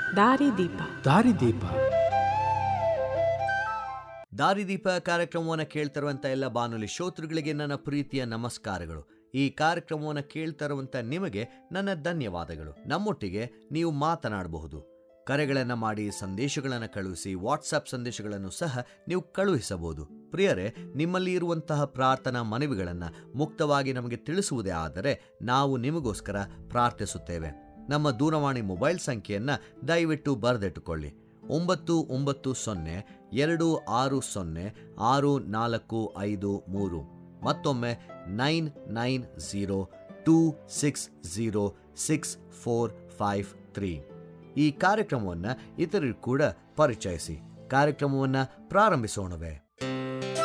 ದಾರಿದೀಪ ದಾರಿದೀಪ ದಾರಿದೀಪ ಕಾರ್ಯಕ್ರಮವನ್ನು ಕೇಳ್ತಿರುವಂಥ ಎಲ್ಲ ಬಾನುಲಿ ಶ್ರೋತೃಗಳಿಗೆ ನನ್ನ ಪ್ರೀತಿಯ ನಮಸ್ಕಾರಗಳು ಈ ಕಾರ್ಯಕ್ರಮವನ್ನು ಕೇಳ್ತಿರುವಂಥ ನಿಮಗೆ ನನ್ನ ಧನ್ಯವಾದಗಳು ನಮ್ಮೊಟ್ಟಿಗೆ ನೀವು ಮಾತನಾಡಬಹುದು ಕರೆಗಳನ್ನು ಮಾಡಿ ಸಂದೇಶಗಳನ್ನು ಕಳುಹಿಸಿ ವಾಟ್ಸಪ್ ಸಂದೇಶಗಳನ್ನು ಸಹ ನೀವು ಕಳುಹಿಸಬಹುದು ಪ್ರಿಯರೇ ನಿಮ್ಮಲ್ಲಿ ಇರುವಂತಹ ಪ್ರಾರ್ಥನಾ ಮನವಿಗಳನ್ನು ಮುಕ್ತವಾಗಿ ನಮಗೆ ತಿಳಿಸುವುದೇ ಆದರೆ ನಾವು ನಿಮಗೋಸ್ಕರ ಪ್ರಾರ್ಥಿಸುತ್ತೇವೆ ನಮ್ಮ ದೂರವಾಣಿ ಮೊಬೈಲ್ ಸಂಖ್ಯೆಯನ್ನು ದಯವಿಟ್ಟು ಬರೆದಿಟ್ಟುಕೊಳ್ಳಿ ಒಂಬತ್ತು ಒಂಬತ್ತು ಸೊನ್ನೆ ಎರಡು ಆರು ಸೊನ್ನೆ ಆರು ನಾಲ್ಕು ಐದು ಮೂರು ಮತ್ತೊಮ್ಮೆ nine nine zero two six zero six four five three ಈ ಕಾರ್ಯಕ್ರಮವನ್ನು ಇತರರಿಗೂ ಕೂಡ ಪರಿಚಯಿಸಿ ಕಾರ್ಯಕ್ರಮವನ್ನು ಪ್ರಾರಂಭಿಸೋಣವೇ